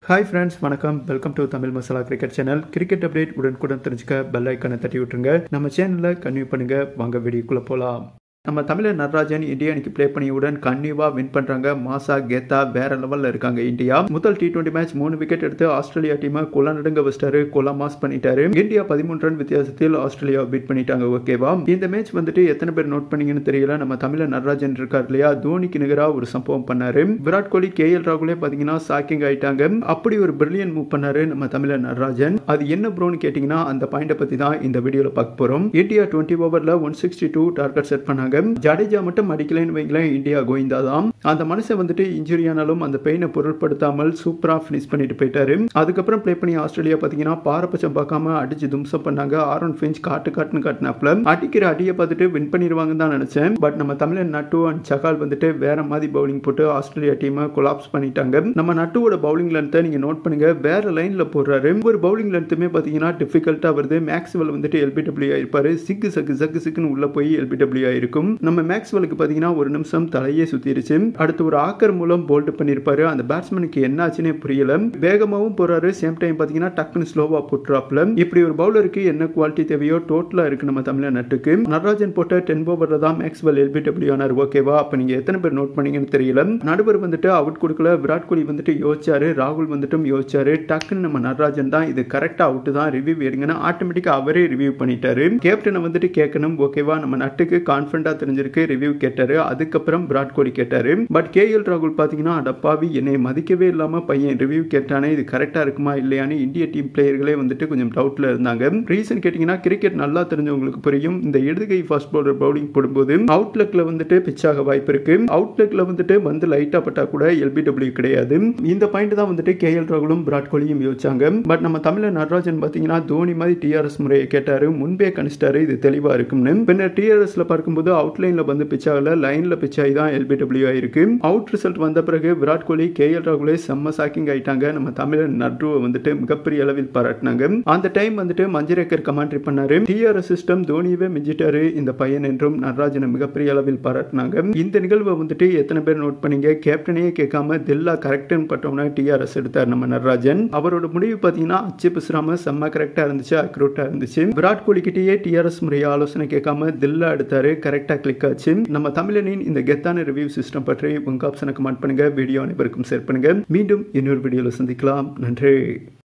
hi friends வணக்கம் welcome to Tamil masala cricket channel cricket update உடனுக்குடன் தெரிஞ்சுக்க பெல் ஐக்கானை தட்டி விட்டுருங்க நம்ம சேனலில் கன்வியூ பண்ணுங்க வாங்க வீடியோக்குள்ளே போகலாம் நம்ம தமிழர் நடராஜன் இந்திய அணிக்கு ப்ளே பண்ணியுடன் கன்னியூவா வின் பண்றாங்க மாசா கெத்தா வேற லெவல்ல இருக்காங்க இந்தியா முதல் டி டுவெண்ட்டி மேட்ச் மூணு விக்கெட் எடுத்து ஆஸ்திரேலியா டீமை கொல நடுங்க வச்சிட்டாரு கொல மாஸ் பண்ணிட்டாரு இந்தியா பதிமூன்று ரன் வித்தியாசத்தில் ஆஸ்திரேலியா பீட் பண்ணிட்டாங்க ஓகேவா இந்த மேட்ச் வந்துட்டு எத்தனை பேர் நோட் பண்ணீங்கன்னு தெரியல நம்ம தமிழர் நடராஜன் இருக்கார் இல்லையா தோனிக்கு நிகரா ஒரு சம்பவம் பண்ணாரு விராட் கோலி கே எல் ராகுலே பாத்தீங்கன்னா சாக்கிங் ஆயிட்டாங்க அப்படி ஒரு பிரில்லியன் மூவ் பண்ணாரு நம்ம தமிழர் நடராஜன் அது என்ன ப்ரோன்னு கேட்டீங்கன்னா அந்த பாயிண்ட பத்தி தான் இந்த வீடியோல பார்க்க போறோம் இந்தியா டுவெண்ட்டி ஓவர்ல one sixty two target set பண்ணாங்க ஜடேஜா மட்டும் அடிக்கலைன்னு வைங்களேன் இந்தியா கோவிந்தா தான் அந்த மனுஷன் வந்துட்டு இன்ஜுரி ஆனாலும் அந்த பெயினை பொருட்படுத்தாமல் சூப்பரா ஃபினிஷ் பண்ணிட்டு போயிட்டாரு அதுக்கப்புறம் ப்ளே பண்ணி ஆஸ்திரேலியா பாத்தீங்கன்னா பாரபட்சம் பார்க்காம அடிச்சு தும்சம் பண்ணாங்க ஆரோன் ஃபின்ச் காட்டு காட்டுன்னு காட்டினாப்ல அடிக்கிற அடியை பார்த்துட்டு வின் பண்ணிடுவாங்கன்னு தான் நினைச்சேன் பட் நம்ம தமிழன் நட்டு அண்ட் சகால் வந்துட்டு வேற மாதிரி பவுலிங் போட்டு ஆஸ்திரேலியா டீமை கொலாப்ஸ் பண்ணிட்டாங்க நம்ம நட்டுவோட பவுலிங் லென்த்தை நீங்க நோட் பண்ணுங்க வேற லைன்ல போடுறாரு ஒரு பவுலிங் லென்த்துமே பாத்தீங்கன்னா டிஃபிகல்ட்டா வருது மேக்ஸ்வெல் வந்துட்டு எல்பிடபிள்யூ ஆயிருப்பாரு சிக்கு சக்கு சக்கு சிக்குன்னு உள்ள போய் எல்பிடபிள்யூ ஆயிருக்கும் நம்ம மேக்ஸ்வெலுக்கு பார்த்தீங்கன்னா ஒரு நிமிஷம் தலையே சுத்திருச்சு அடுத்து ஒரு ஆக்கர் மூலம் போல்ட் பண்ணியிருப்பாரு அந்த பேட்ஸ்மேனுக்கு என்ன ஆச்சுன்னே புரியல வேகமாகவும் போறாரு சேம் டைம் பார்த்தீங்கன்னா டக்குன்னு ஸ்லோவா போட்டுறாப்ல இப்படி ஒரு பவுலருக்கு என்ன குவாலிட்டி தேவையோ டோட்டலா இருக்கு நம்ம தமிழ் நட்டுக்கு நடராஜன் போட்ட டென் ஓவர்ல தான் மேக்ஸ்வெல் எல்பிடபிள்யூ ஆனார் ஓகேவா அப்ப நீங்க எத்தனை பேர் நோட் பண்ணீங்கன்னு தெரியல நடுவர் வந்துட்டு அவுட் கொடுக்கல விராட் கோலி வந்துட்டு யோசிச்சாரு ராகுல் வந்துட்டும் யோசிச்சாரு டக்குன்னு நம்ம நடராஜன் தான் இது கரெக்டா அவுட் தான் ரிவ்யூ எடுங்கன்னு ஆட்டோமேட்டிக்கா அவரே ரிவ்யூ பண்ணிட்டாரு கேப்டனை வந்துட்டு கேட்கணும் ஓகேவா நம்ம நட்டுக்கு கான்ஃபிடண்டா தெரிஞ்சிருக்கு ரிவ்யூ கேட்டாரு அதுக்கப்புறம் விராட் கோலி கேட்டாரு பட் கே எல் ராகுல் பாத்தீங்கன்னா அடப்பாவி என்னை மதிக்கவே இல்லாம பையன் ரிவ்யூ கேட்டானே இது கரெக்டா இருக்குமா இல்லையான்னு இந்திய டீம் பிளேயர்களே வந்துட்டு கொஞ்சம் டவுட்ல இருந்தாங்க ரீசன் கேட்டீங்கன்னா கிரிக்கெட் நல்லா தெரிஞ்சவங்களுக்கு புரியும் இந்த இடதுகை ஃபாஸ்ட் பவுலர் பவுலிங் போடும்போது அவுட்லெக்ல வந்துட்டு பிச் ஆக வாய்ப்பு இருக்கு அவுட்லெக்ல வந்துட்டு வந்து லைட்டா பட்டா கூட எல்பிடபிள்யூ கிடையாது இந்த பாயிண்ட் தான் வந்துட்டு கே எல் ராகுலும் விராட் கோலியும் யோசிச்சாங்க பட் நம்ம தமிழர் நடராஜன் பாத்தீங்கன்னா தோனி மாதிரி டிஆர்எஸ் முறையை கேட்டாரு முன்பே கணிச்சிட்டாரு இது தெளிவா இருக்கும்னு பின்னர் டிஆர்எஸ்ல பார்க்கும்போது அவுட்லைன்ல வந்து பிச் ஆகல லைன்ல பிச் ஆகி தான் எல்பிடபிள்யூ ஆயிருக்கு அவுட் ரிசல்ட் வந்த பிறகு விராட் கோலி கே எல் ராகுலே செம்ம சாக்கிங் ஆயிட்டாங்க நம்ம தமிழர் நட்ருவை வந்துட்டு மிகப்பெரிய அளவில் பாராட்டினாங்க அந்த டைம் வந்துட்டு மஞ்சரேக்கர் கமாண்ட்ரி பண்ணாரு டிஆர்எஸ் சிஸ்டம் தோனியவே மிஞ்சிட்டாரு இந்த பையன் என்றும் நடராஜனை மிகப்பெரிய அளவில் பாராட்டினாங்க இந்த நிகழ்வை வந்துட்டு எத்தனை பேர் நோட் பண்ணீங்க கேப்டனையே கேட்காம தில்லா கரெக்ட்னு பட்டோம்னா டிஆர்எஸ் எடுத்தார் நம்ம நடராஜன் அவரோட முடிவு பார்த்தீங்கன்னா அச்சு பிசுறாம செம்ம கரெக்டா இருந்துச்சு அக்யூரேட்டா இருந்துச்சு விராட் கோலி கிட்டேயே டிஆர்எஸ் முறையை ஆலோசனை கேட்காம தில்லா எடுத்தாரு கரெக்டா கிளிக் ஆச்சு நம்ம தமிழனின் இந்த கெத்தான ரிவ்யூ சிஸ்டம் பற்றி உங்க ஆப்ஷனை கமெண்ட் பண்ணுங்க வீடியோ அனைவருக்கும் ஷேர் பண்ணுங்க மீண்டும் இன்னொரு வீடியோவில் சந்திக்கலாம் நன்றி